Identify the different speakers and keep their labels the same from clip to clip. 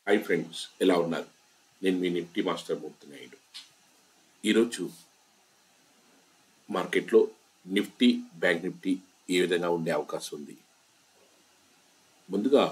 Speaker 1: hi friends ఎలా ఉన్నారు నేను మీ నిఫ్టీ మాస్టర్ మూర్తి నాయుడు ఈరోజు మార్కెట్లో నిఫ్టీ బ్యాంక్ నిఫ్టీ ఏ విధంగా ఉండే అవకాశం ఉంది ముందుగా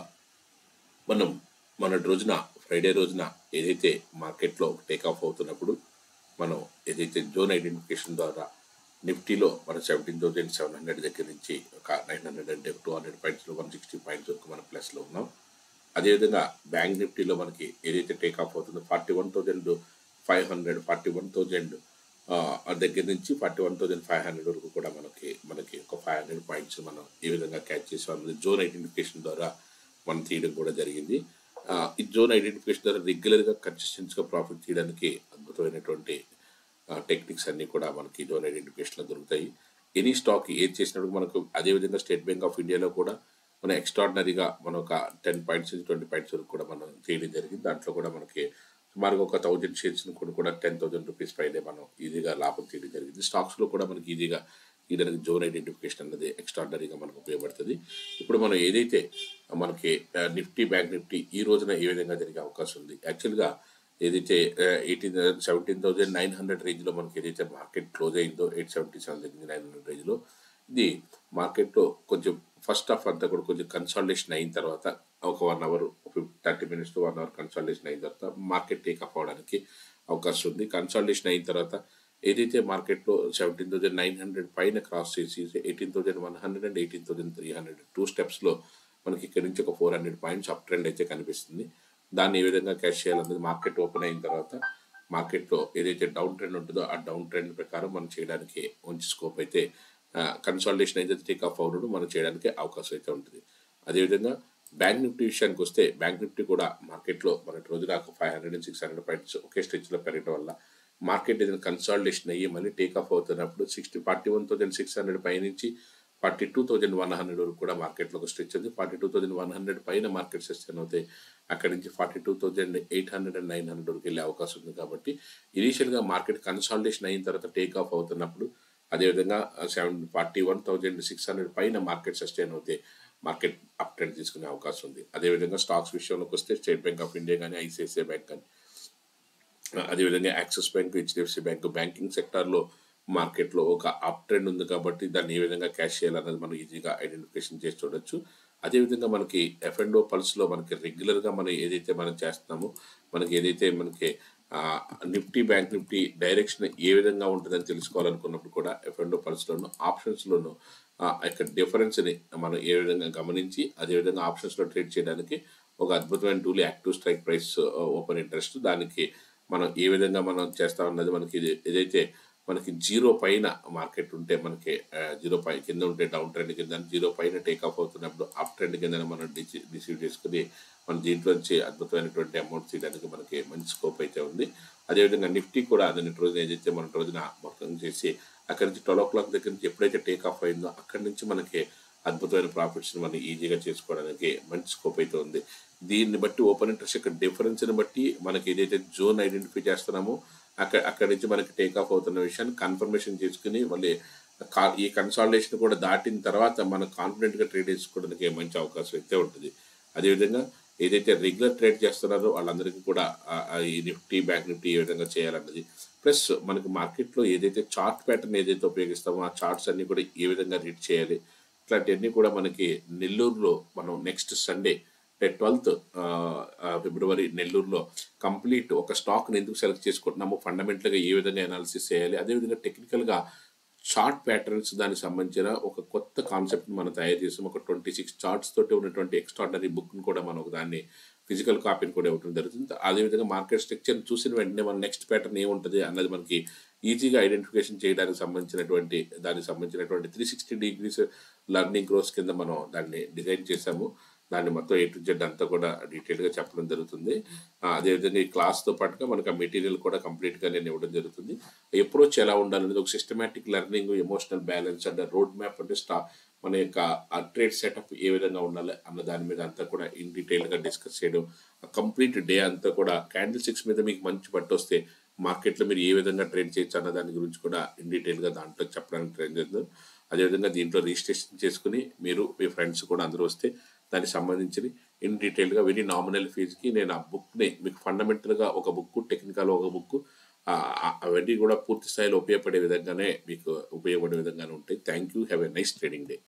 Speaker 1: మనం మన రోజున ఫ్రైడే రోజున ఏదైతే మార్కెట్లో టేక్ ఆఫ్ అవుతున్నప్పుడు మనం ఏదైతే జోన్ ఐడెంటిఫికేషన్ ద్వారా నిఫ్టీలో మన సెవెంటీన్ థౌసండ్ సెవెన్ హండ్రెడ్ దగ్గర నుంచి ఒక నైన్ హండ్రెడ్ అంటే టూ హండ్రెడ్ పాయింట్స్లో వన్ సిక్స్టీ పాయింట్స్ వరకు మన ప్లస్లో ఉన్నాం అదేవిధంగా బ్యాంక్ నిఫ్టీలో మనకి ఏదైతే టేక్ ఆఫ్ అవుతుందో forty one thousand five hundred forty one thousand దగ్గర నుంచి forty one thousand five hundred వరకు కూడా మనకి మనకి ఒక ఫైవ్ హండ్రెడ్ పాయింట్స్ మనం ఏ విధంగా క్యాచ్ చేసాం అన్నది జోన్ ఐడెంటిఫికేషన్ ద్వారా మనం తీయడం కూడా జరిగింది ఆ, ఈ జోన్ ఐడెంటిఫికేషన్ ద్వారా రెగ్యులర్గా కన్సిస్టెన్స్గా ప్రాఫిట్ తీయడానికి అద్భుతమైనటువంటి టెక్నిక్స్ అన్నీ కూడా మనకి జోన్ ఐడెంటిఫికేషన్లో దొరుకుతాయి ఎనీ స్టాక్ ఏది చేసినప్పుడు మనకు అదేవిధంగా స్టేట్ బ్యాంక్ ఆఫ్ ఇండియాలో కూడా మనం ఎక్స్ట్రాడినరీగా మనం ఒక టెన్ పాయింట్స్ నుంచి ట్వంటీ పాయింట్స్ వరకు కూడా మనం చేయడం జరిగింది దాంట్లో కూడా మనకి సుమారుగా ఒక థౌజండ్ షేర్స్ని కూడా కూడా టెన్ థౌసండ్ రూపీస్ పైనే మనం ఈజీగా లాభం చేయడం జరిగింది స్టాక్స్లో కూడా మనకి ఈజీగా ఈ దానికి జోన్ ఐడెంటిఫికేషన్ అన్నది ఎక్స్ట్రాడినరీగా మనకు ఉపయోగపడుతుంది ఇప్పుడు మనం ఏదైతే మనకి ఆ, నిఫ్టీ బ్యాంక్ నిఫ్టీ ఈ రోజున ఏ విధంగా జరిగే అవకాశం ఉంది యాక్చువల్గా ఏదైతే eighteen seventeen thousand nine hundred రేంజ్లో మనకి ఏదైతే మార్కెట్ క్లోజ్ అయిందో ఎయిట్ సెవెంటీ సెవెన్ దగ్గర నైన్ హండ్రెడ్ రేంజ్లో ఇది మార్కెట్లో కొంచెం ఫస్ట్ హాఫ్ అంతా కూడా కొంచెం కన్సాలిడేషన్ అయిన తర్వాత ఒక one hour thirty minutes to one hour consolidation అయిన తర్వాత మార్కెట్ టేక్ ఆఫ్ అవడానికి అవకాశం ఉంది కన్సాలిడేషన్ అయిన తర్వాత ఏదైతే మార్కెట్లో సెవెంటీన్ థౌసండ్ నైన్ హండ్రెడ్ పైన క్రాస్ చేసి eighteen thousand one hundred and eighteen thousand three hundred two స్టెప్స్లో మనకి ఇక్కడ నుంచి ఒక four hundred points up trend అయితే కనిపిస్తుంది దాన్ని ఏ విధంగా క్యాష్ చేయాలన్నది మార్కెట్ ఓపెన్ అయిన తర్వాత మార్కెట్లో ఏదైతే డౌన్ ట్రెండ్ ఉంటుందో ఆ డౌన్ ట్రెండ్ ప్రకారం మనం చేయడానికి మంచి స్కోప్ అయితే కన్సాలిడేషన్ అయితే టేక్ ఆఫ్ అవును మనం చేయడానికి అవకాశం అయితే ఉంటుంది అదేవిధంగా బ్యాంక్ నిఫ్టీ విషయానికి వస్తే బ్యాంక్ నిఫ్టీ కూడా మార్కెట్లో మన రోజున ఒక five hundred and six hundred points ఒకే స్టేజ్లో పెరగడం వల్ల మార్కెట్ ఏదైనా కన్సాలిడేషన్ అయ్యి మళ్ళీ టేక్ ఆఫ్ అవుతున్నప్పుడు sixty forty one thousand six hundred పై నుంచి forty two thousand one hundred వరకు కూడా మార్కెట్లో ఒక స్ట్రెచ్ ఉంది forty two thousand one hundred పైన మార్కెట్ సస్టైన్ అవుతాయి అక్కడి నుంచి forty two thousand eight hundred and nine hundred వరకు వెళ్ళే అవకాశం ఉంది కాబట్టి ఇనీషియల్గా మార్కెట్ కన్సాలిడేషన్ అయిన తర్వాత టేక్ ఆఫ్ అవుతున్నప్పుడు అదేవిధంగా seven forty one thousand six hundred పైన మార్కెట్ సస్టైన్ అవుతే మార్కెట్ అప్ ట్రెండ్ తీసుకునే అవకాశం ఉంది అదేవిధంగా స్టాక్స్ విషయంలోకి వస్తే స్టేట్ బ్యాంక్ ఆఫ్ ఇండియా కానీ ఐసిఐసిఐ బ్యాంక్ కానీ అదేవిధంగా Axis bank HDFC bank banking సెక్టార్లో మార్కెట్లో ఒక అప్ ట్రెండ్ ఉంది కాబట్టి దాన్ని ఏ విధంగా క్యాష్ చేయాలన్నది మనం ఈజీగా ఐడెంటిఫికేషన్ చేసి చూడొచ్చు అదేవిధంగా మనకి ఎఫ్ అండ్ ఓ పల్స్లో మనకి రెగ్యులర్గా మనం ఏదైతే మనం చేస్తున్నామో మనకి ఏదైతే మనకి ఆ, నిఫ్టీ బ్యాంక్ నిఫ్టీ డైరెక్షన్ ఏ విధంగా ఉంటుందని తెలుసుకోవాలనుకున్నప్పుడు కూడా ఎఫ్ అండ్ ఓ పల్స్లోను ఆప్షన్స్లోను ఆ యొక్క డిఫరెన్స్ని మనం ఏ విధంగా గమనించి అదేవిధంగా ఆప్షన్స్లో ట్రేడ్ చేయడానికి ఒక అద్భుతమైన tool active strike price open interest దానికి మనం ఏ విధంగా మనం చేస్తాం అన్నది మనకి ఇది ఏదైతే మనకి జీరో పైన మార్కెట్ ఉంటే మనకి ఆ, జీరో పై కింద ఉంటే డౌన్ ట్రెండ్ కింద జీరో పైన టేక్ ఆఫ్ అవుతున్నప్పుడు అప్ ట్రెండ్ కింద మనం డిసి రిసీవ్ చేసుకుని మన దీంట్లోంచి అద్భుతమైనటువంటి అమౌంట్ తీయడానికి మనకి మంచి స్కోప్ అయితే ఉంది అదేవిధంగా నిఫ్టీ కూడా అదే రోజున ఏదైతే మన రోజున మొత్తం చేసి అక్కడి నుంచి ట్వెల్వ్ ఓ క్లాక్ దగ్గర నుంచి ఎప్పుడైతే టేక్ ఆఫ్ అయిందో అక్కడి నుంచి మనకి అద్భుతమైన ప్రాఫిట్స్ని మనం ఈజీగా చేసుకోవడానికి మంచి స్కోప్ అయితే ఉంది దీన్ని బట్టి ఓపెన్ ఇంట్రెస్ట్ యొక్క డిఫరెన్స్ని బట్టి మనకి ఏదైతే జోన్ ఐడెంటిఫై చేస్తున్నామో అక్కడ అక్కడి నుంచి మనకి టేక్ ఆఫ్ అవుతున్న విషయాన్ని కన్ఫర్మేషన్ చేసుకుని మళ్ళీ కా- ఈ కన్సాలిడేషన్ కూడా దాటిన తర్వాత మనం కాన్ఫిడెంట్గా ట్రేడ్ చేసుకోవడానికి మంచి అవకాశం అయితే ఉంటుంది అదేవిధంగా ఏదైతే రెగ్యులర్ ట్రేడ్ చేస్తున్నారో వాళ్ళందరికీ కూడా ఆ- ఆ ఈ నిఫ్టీ బ్యాంక్ నిఫ్టీ ఏ విధంగా చేయాలన్నది ప్లస్ మనకి మార్కెట్లో ఏదైతే చార్ట్ ప్యాటర్న్ ఏదైతే ఉపయోగిస్తామో ఆ చార్ట్స్ అన్ని కూడా ఏ విధంగా రీడ్ చేయాలి ఇట్లాంటివన్నీ కూడా మనకి నెల్లూరులో మనం నెక్స్ట్ సండే అంటే ట్వెల్త్ ఫిబ్రవరి నెల్లూరులో కంప్లీట్ ఒక స్టాక్ని ఎందుకు సెలెక్ట్ చేసుకుంటున్నామో ఫండమెంటల్గా ఏ విధంగా అనాలిసిస్ చేయాలి అదేవిధంగా టెక్నికల్గా చార్ట్ ప్యాటర్న్స్ దానికి సంబంధించిన ఒక కొత్త కాన్సెప్ట్ని మనం తయారు చేసాం ఒక ట్వంటీ సిక్స్ చార్ట్స్ తోటి ఉన్నటువంటి ఎక్స్ట్రాడనరీ బుక్ని కూడా మనం ఒక దాన్ని ఫిజికల్ కాపీని కూడా ఇవ్వడం జరుగుతుంది అదేవిధంగా మార్కెట్ స్ట్రక్చర్ చూసిన వెంటనే మన నెక్స్ట్ ప్యాటర్న్ ఏముంటుంది అన్నది మనకి ఈజీగా ఐడెంటిఫికేషన్ చేయడానికి సంబంధించినటువంటి దానికి సంబంధించినటువంటి three sixty degrees learning course కింద మనం దాన్ని డిజైన్ చేశాము దాన్ని మొత్తం ఏ టు జెడ్ అంతా కూడా డీటెయిల్గా చెప్పడం జరుగుతుంది ఆ, అదేవిధంగా ఈ క్లాస్తో పాటుగా మనకు ఆ మెటీరియల్ కూడా కంప్లీట్గా నేను ఇవ్వడం జరుగుతుంది అప్రోచ్ ఎలా ఉండాలనేది ఒక systematic learning emotional balance and road map అంటే స్టా మన యొక్క ట్రేడ్ సెటప్ ఏ విధంగా ఉండాలి అన్న దాని మీద అంతా కూడా ఇన్ డీటెయిల్గా డిస్కస్ చేయడం కంప్లీట్ డే అంతా కూడా క్యాండిల్ సిక్స్ మీద మీకు మంచి పట్టు వస్తే మార్కెట్లో మీరు ఏ విధంగా ట్రేడ్ చేయొచ్చు అన్న దాని గురించి కూడా ఇన్ డీటెయిల్గా దాంట్లో చెప్పడానికి ట్రై చేద్దాం అదేవిధంగా దీంట్లో రిజిస్ట్రేషన్ చేసుకుని మీరు మీ ఫ్రెండ్స్ కూడా అందరూ వస్తే దానికి సంబంధించి ఇన్ డీటెయిల్గా వెరీ నామినల్ ఫీజుకి నేను ఆ బుక్ని మీకు ఫండమెంటల్గా ఒక బుక్ టెక్నికల్ ఒక బుక్ అవన్నీ కూడా పూర్తి స్థాయిలో ఉపయోగపడే విధంగానే మీకు ఉపయోగపడే విధంగానే ఉంటాయి thank you have a nice trading day